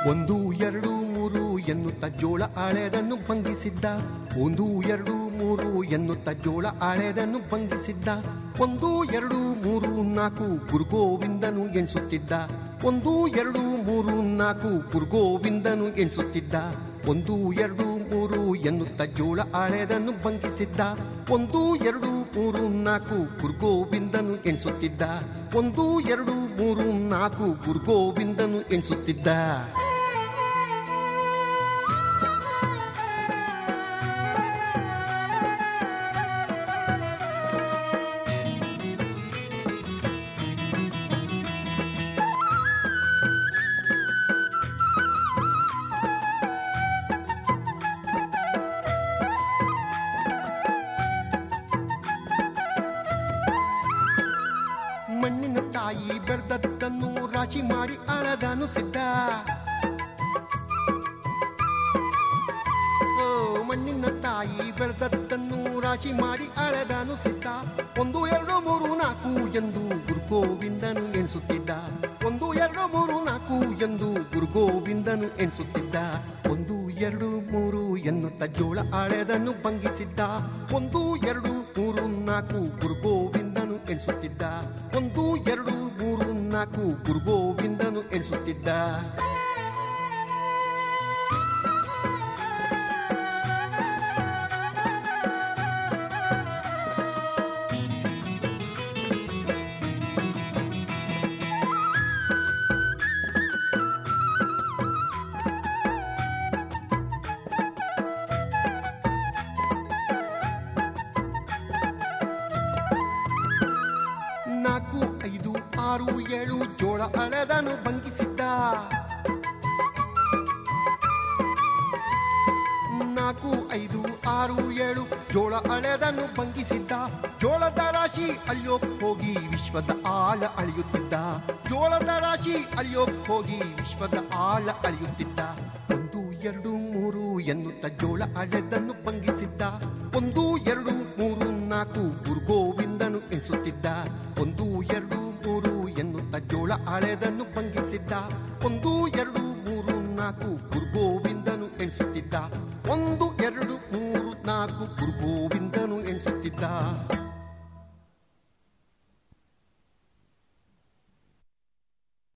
ಒಂದು ಎರಡು ಮೂರು ಎನ್ನುತ್ತ ಜೋಳ ಆಳೆದನ್ನು ಭಂಗಿಸಿದ್ದ ಒಂದು ಎರಡು ಮೂರು ಎನ್ನುತ್ತ ಜೋಳ ಆಳೆದನ್ನು ಭಂಗಿಸಿದ್ದ ಒಂದು ಎರಡು ಮೂರು ನಾಲ್ಕು ಗುರುಗೋವಿಂದನು ಎಣಿಸುತ್ತಿದ್ದ ಒಂದು ಎರಡು ಮೂರು ನಾಲ್ಕು ಗುರುಗೋವಿಂದನು ಎಣಿಸುತ್ತಿದ್ದ ಒಂದು ಎರಡು ಮೂರು ಎನ್ನುತ್ತ ಜೋಳ ಆಳೆದನ್ನು ಭಂಗಿಸಿದ್ದ ಒಂದು ಎರಡು ಮೂರು ನಾಲ್ಕು ಗುರುಗೋವಿಂದನು ಎಣಿಸುತ್ತಿದ್ದ ಒಂದು ಎರಡು ಮೂರು ನಾಲ್ಕು ಗುರುಗೋವಿಂದನು ಎಣಿಸುತ್ತಿದ್ದ ಮಣ್ಣಿನ ತಾಯಿ ಬೆಳೆದದ್ದನ್ನು ರಾಶಿ ಮಾಡಿ ಅಳದನು ಸಿದ್ಧ ಓ ಮಣ್ಣಿನ ತಾಯಿ ಬೆಳೆದದ್ದನ್ನು ರಾಶಿ ಮಾಡಿ ಅಳೆದನು ಸಿದ್ಧ ಒಂದು ಎರಡು ಮೂರು ನಾಲ್ಕು ಎಂದು ಗುರುಗೋವಿಂದನು ಎಣಿಸುತ್ತಿದ್ದ ಒಂದು ಎರಡು ಮೂರು ನಾಲ್ಕು ಎಂದು ಗುರುಗೋವಿಂದನು ಎಣಿಸುತ್ತಿದ್ದ ಒಂದು ಎರಡು ಮೂರು ಎನ್ನುತ್ತ ಜೋಳ ಆಳೆದನ್ನು ಭಂಗಿಸಿದ್ದ ಒಂದು ಎರಡು ಮೂರು ನಾಲ್ಕು ಗುರುಗೋವಿಂದನು ಎಣಿಸುತ್ತಿದ್ದ ಒಂದು ಎರಡು ಮೂರು ನಾಲ್ಕು ಗುರುಗೋವಿಂದನು ಎಣಿಸುತ್ತಿದ್ದ ನಾಲ್ಕು ಐದು ಆರು ಏಳು ಜೋಳ ಅಳೆದನು ಭಂಗಿಸಿದ್ದ ನಾಲ್ಕು ಐದು ಆರು ಏಳು ಜೋಳ ಅಳೆದನು ಭಂಗಿಸಿದ್ದ ಜೋಳದ ರಾಶಿ ಅಳಿಯೋಕ್ ಹೋಗಿ ವಿಶ್ವದ ಆಳ ಅಳಿಯುತ್ತಿದ್ದ ಜೋಳದ ರಾಶಿ ಅಳಿಯೋಕ್ ಹೋಗಿ ವಿಶ್ವದ ಆಳ ಅಳಿಯುತ್ತಿದ್ದ ಒಂದು ಎರಡು ಮೂರು ಎನ್ನುತ್ತ ಜೋಳ ಅಳೆದನ್ನು ಭಂಗಿಸಿದ್ದ ಒಂದು ಎರಡು ಮೂರು ನಾಲ್ಕು ಗುರುಗೋವಿಂದನು ಎಣಿಸುತ್ತಿದ್ದ ಒಂದು ಎರಡು ಮೂರು ಎನ್ನುತ್ತ ಜೋಳ ಅಳೆದನ್ನು ಭಂಗಿಸಿದ್ದ ಒಂದು ಎರಡು ಮೂರು ನಾಲ್ಕು ಗುರುಗೋವಿಂದನು ಎಣಿಸುತ್ತಿದ್ದ ಒಂದು ಎರಡು ಮೂರು ನಾಲ್ಕು ಗುರುಗೋವಿಂದನು ಎಣಿಸುತ್ತಿದ್ದ